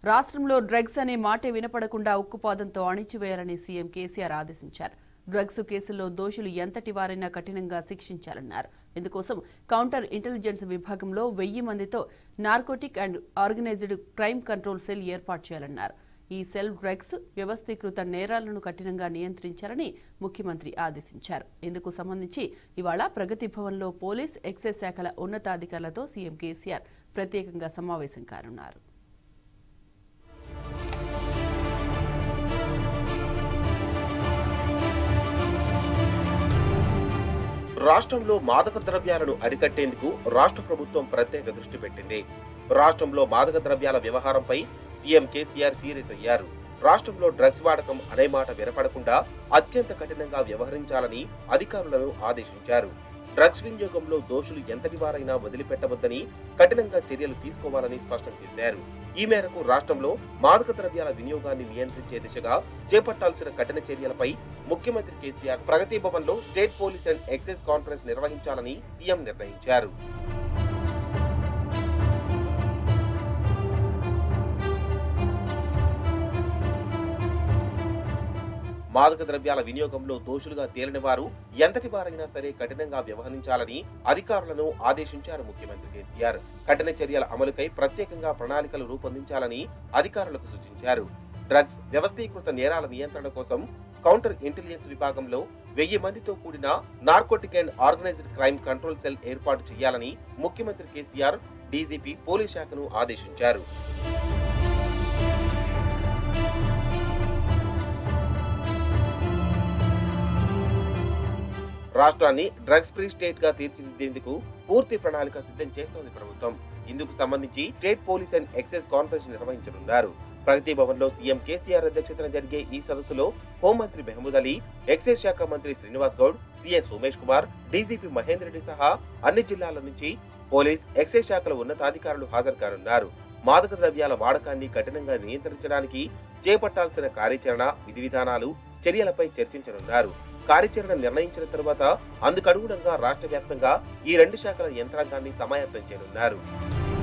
రాష్ట్రంలో డ్రగ్స్ అనే మాటే వినపడకుండా ఉక్కుపాదంతో అణిచివేయాలని సీఎం కేసీఆర్ ఆదేశించారు డ్రగ్స్ కేసుల్లో దోషులు ఎంతటి వారైనా కఠినంగా శిక్షించాలన్నారు ఇందుకోసం కౌంటర్ ఇంటెలిజెన్స్ విభాగంలో వెయ్యి మందితో narcotic and organised crime control cell ఏర్పాటు చేయాలన్నారు ఈ సెల్ డ్రగ్స్ వ్యవస్థీకృత నేరాలను కఠినంగా నియంత్రించాలని ముఖ్యమంత్రి ఆదేశించారు ఇందుకు సంబంధించి ఇవాళ ప్రగతి భవన్లో పోలీస్ ఎక్సైజ్ శాఖల ఉన్నతాధికారులతో సీఎం కేసీఆర్ ప్రత్యేకంగా సమావేశం కానున్నారు రాష్ట్రంలో మాదక ద్రవ్యాలను అరికట్టేందుకు రాష్ట్ర ప్రభుత్వం ప్రత్యేక దృష్టి పెట్టింది రాష్ట్రంలో మాదక ద్రవ్యాల వ్యవహారంపై సీఎం కేసీఆర్ సీరియస్ అయ్యారు రాష్ట్రంలో డ్రగ్స్ వాడకం అనే మాట వినపడకుండా అత్యంత కఠినంగా వ్యవహరించాలని అధికారులను ఆదేశించారు డ్రగ్స్ వినియోగంలో దోషులు ఎంతటి వారైనా వదిలిపెట్టవద్దని కఠినంగా చర్యలు తీసుకోవాలని స్పష్టం చేశారు ఈ మేరకు రాష్ట్రంలో మాదక ద్రవ్యాల వినియోగాన్ని నియంత్రించే దిశగా చేపట్టాల్సిన కఠిన చర్యలపై ముఖ్యమంత్రి కేసీఆర్ ప్రగతి భవన్ లో state police and excise conference నిర్వహించాలని సీఎం నిర్ణయించారు మాదక ద్రవ్యాల వినియోగంలో దోషులుగా తేలిన వారు ఎంతటి వారైనా సరే కఠినంగా వ్యవహరించాలని అధికారులను ఆదేశించారు ముఖ్యమంత్రి కేసీఆర్ కఠిన చర్యల అమలుకై ప్రత్యేకంగా ప్రణాళికలు రూపొందించాలని అధికారులకు సూచించారు డ్రగ్స్ వ్యవస్థీకృత నేరాల నియంత్రణ కోసం కౌంటర్ ఇంటెలిజెన్స్ విభాగంలో వెయ్యి మందితో కూడిన narcotic and organised crime control cell ఏర్పాటు చేయాలని ముఖ్యమంత్రి కేసీఆర్ డీజీపీ పోలీస్ శాఖను ఆదేశించారు రాష్ట్రాన్ని డ్రగ్స్ ఫ్రీ స్టేట్ గా తీర్చిదిద్దేందుకు పూర్తి ప్రణాళిక సిద్ధం చేస్తోంది ప్రభుత్వం ఇందుకు సంబంధించి state police and excise conference నిర్వహించనున్నారు ప్రగతి భవన్ లో సీఎం కేసీఆర్ అధ్యక్షతన జరిగే ఈ సదస్సులో హోంమంత్రి మెహమూద్ అలీ ఎక్సైజ్ శాఖ మంత్రి శ్రీనివాస్ గౌడ్ సిఎస్ ఉమేష్ కుమార్ డీజీపీ మహేందర్ రెడ్డి సహా అన్ని జిల్లాల నుంచి పోలీస్ ఎక్సైజ్ శాఖల ఉన్నతాధికారులు హాజరు కానున్నారు మాదక ద్రవ్యాల వాడకాన్ని కఠినంగా నియంత్రించడానికి చేపట్టాల్సిన కార్యాచరణ విధి విధానాలు చర్యలపై చర్చించనున్నారు కార్యాచరణ నిర్ణయించిన తరువాత అందుకనుగుణంగా రాష్ట్ర వ్యాప్తంగా ఈ రెండు శాఖల యంత్రాంగాన్ని సమాయత్తం చేయనున్నారు